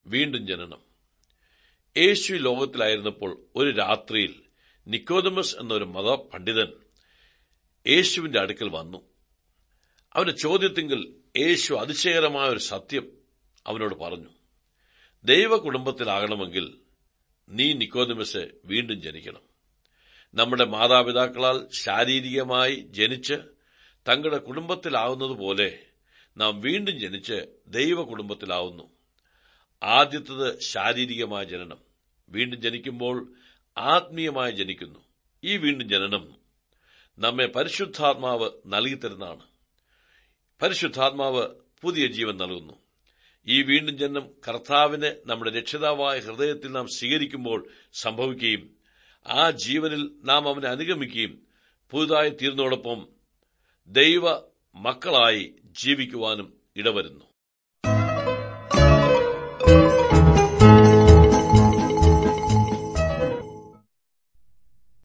വീണ്ടും ജനനം യേശു ഈ ലോകത്തിലായിരുന്നപ്പോൾ ഒരു രാത്രിയിൽ നിക്കോദമസ് എന്നൊരു മതപണ്ഡിതൻ യേശുവിന്റെ അടുക്കൽ വന്നു അവന്റെ ചോദ്യത്തിങ്കിൽ യേശു അതിശയകരമായ ഒരു സത്യം അവനോട് പറഞ്ഞു ദൈവ കുടുംബത്തിലാകണമെങ്കിൽ നീ നിക്കോദമസ് വീണ്ടും ജനിക്കണം നമ്മുടെ മാതാപിതാക്കളാൽ ശാരീരികമായി ജനിച്ച് തങ്ങളുടെ കുടുംബത്തിലാവുന്നതുപോലെ നാം വീണ്ടും ജനിച്ച് ദൈവ കുടുംബത്തിലാവുന്നു ആദ്യത്തത് ശാരീരികമായ ജനനം വീണ്ടും ജനിക്കുമ്പോൾ ആത്മീയമായി ജനിക്കുന്നു ഈ വീണ്ടും ജനനം നമ്മെ പരിശുദ്ധാത്മാവ് നൽകിത്തരുന്നതാണ് പരിശുദ്ധാത്മാവ് പുതിയ ജീവൻ നൽകുന്നു ഈ വീണ്ടും ജന്മം കർത്താവിനെ നമ്മുടെ രക്ഷിതാവായ ഹൃദയത്തിൽ നാം സ്വീകരിക്കുമ്പോൾ സംഭവിക്കുകയും ആ ജീവനിൽ നാം അവനെ അനുഗമിക്കുകയും പുതുതായി തീർന്നതോടൊപ്പം ദൈവ മക്കളായി ജീവിക്കുവാനും ഇടവരുന്നു